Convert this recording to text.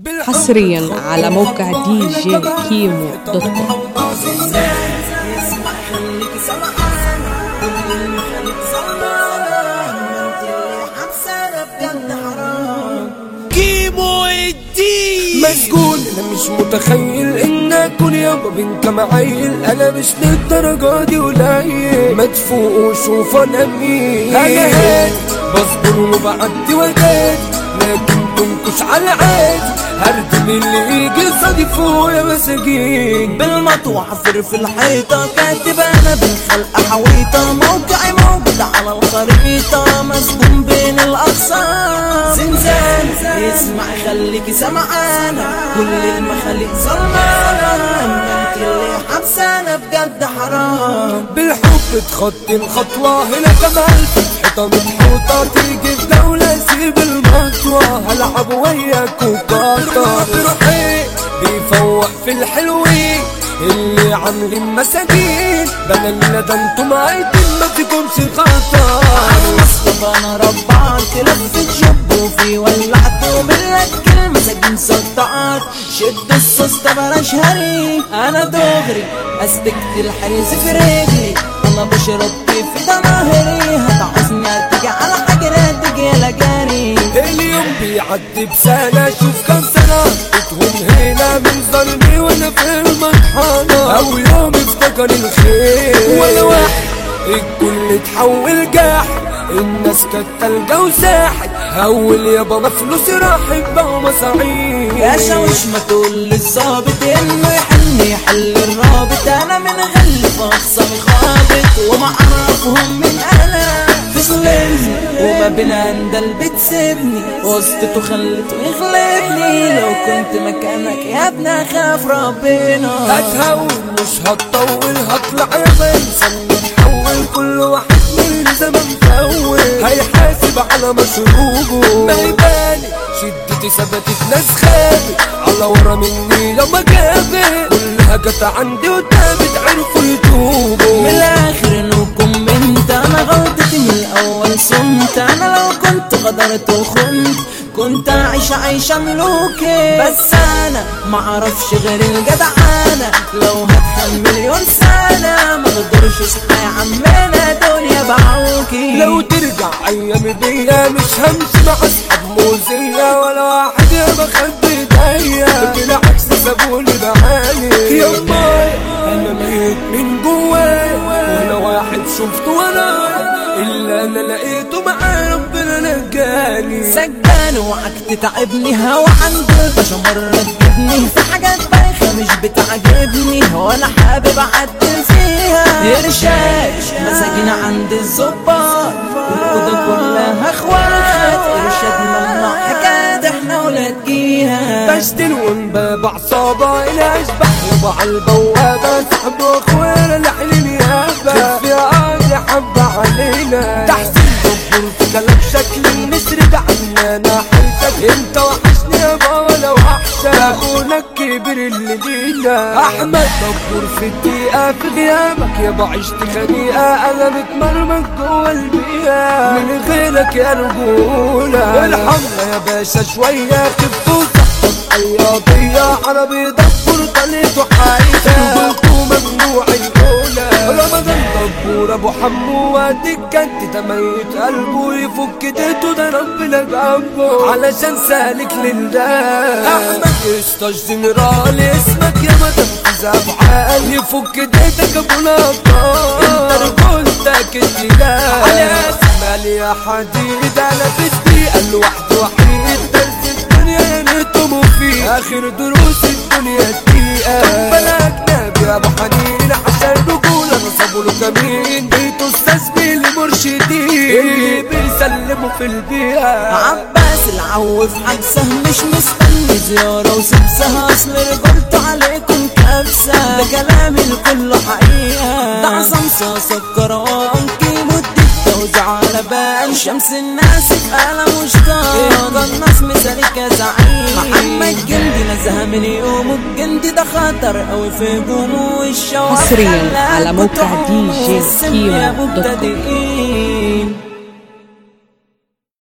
حصريا على موقع دي جي كيمو دوت كوم كيمو الدين مسجون انا مش متخيل ان اكون يابا بنت معيل انا مش للدرجة دي قليل ما تفوقوا شوف انا مين انا هادي بصبر وبعدي وجاد لكن تنكش على عادي هردم اللي يجي صديفه يا مساجين بالمطوع حفر في الحيطة كاتب انا بالخلق حويطة موقعي موجود على الخريطة مسجون بين الاقسام زنزان اسمع خليكي سمعانة كل المخاليق ظلمانة اما انت اللي حبسانة بجد حرام بالحب تخطي الخطوة هنا كمان في الحيطة متحوطة تيجي في دولة سيب المطوة هلعب وياك وقاطة بروحي بيفوق في الحلوين اللي عاملين مساجين بدل ده انتم عايزين ما فيكمش خطر مصطفى انا ربعت لفت جب وفي ولعت وملك كلمة سجن صدعت شد الصوص ده بلاش هري انا دغري استكت الحريز في رجلي انا بشرب في ضماهري هتعوزني اتجي على حجري تجي لجاري اليوم بيعدي بسنة شوف كم سنة بتهم هنا من ظلمي وانا في المطحنة او يوم افتكر الخير ولا واحد الكل اتحول جاح الناس كانت تلجا وساحت اول يابا ما فلوسي راحت بقوا مصاعيد يا شاوش ما تقول للظابط انه يحل يحل الرابط انا من غل فخصم خابط وما اعرفهم من انا في ظلمني وما بين اندل بتسيبني وسطته خلته يغلبني لو كنت مكانك يا ابني اخاف ربنا هتهون مش هتطول هطلع يا بنسى نتحول كل واحد من اللي زمان فول هيحاسب على مشروبه ما يبالي شدتي ثبتت ناس خابت على ورا مني لما جابت كلها جت عندي وتابت عرفوا يتوبوا من الاخر انكم بنت انا غلطتي من الاول صمت انا لو كنت غدرت وخنت كنت عايش عيشة ملوكي بس انا معرفش غير الجدعانة لو هتحمل مليون سنة ما اقدرش اصحى يا عمنا دنيا بعوكي لو ترجع ايام بيا مش همشي مع اصحاب موزية ولا واحد يا بخد ايديا بالعكس سابوني بعاني يا ماي انا ميت من جوايا ولا واحد شفته ورايا الا انا لقيته معايا ربنا نجاني سجان وعك تتعبني هوا عند الباشا مرة تجيبني في حاجات بايخة مش بتعجبني وانا حابب اعدل فيها ارشاد مساجين عند الظباط الأوضة كلها اخوات ارشاد ممنوع حكايات احنا ولاد جيها بشتل ونباب عصابة الى اشبح يابا عالبوابة سحب واخوانا لحن اليابة في قاضي حبة علينا تحسين دبر في كلام شكل النسر ده عنانا حيشك انت وحشني يابا ولا وحشة اخونا الكبير اللي لينا احمد دبر في الدقيقة في غيابك يابا عشت خنيقة انا متمرمط جوا البيئة من غيرك يا رجولة الحمرا يا باشا شوية خفوف اي قضية عربي دبر طليته حايدة ممنوع الأولى رمضان دبور أبو حمو واديك انت تميت قلبه يفك ديته ده ربنا جنبه علشان سالك لله أحمد قشطة جنرال اسمك يا ما تنفذ أفعال يفك ديتك أبو الأبطال انت رجولتك الجلال على اسمال يا حديد أنا في الدقيقة الواحد وحيد درس الدنيا يا نتم فيه آخر دروس الدنيا الدقيقة طب بلاك نبي يا أبو حنين عشان رجولة نصبوا له كمين بيته استاذ مرشدين اللي بيسلموا في البيئة عباس العو في حبسه مش مستني زيارة وسبسها اصل رجلته عليكم كبسة ده كلامي الكل حقيقة ده عصام سكران كيمو توزع على بال شمس الناس في قلم وشطان الناس مثالك يا زعيم محمد جندي نزهة من يوم الجندي ده خطر قوي في هجومه والشوارع حصرياً على موقع خلاك دي جي بتعوم كيمو يا دوت كوم. مبتدئين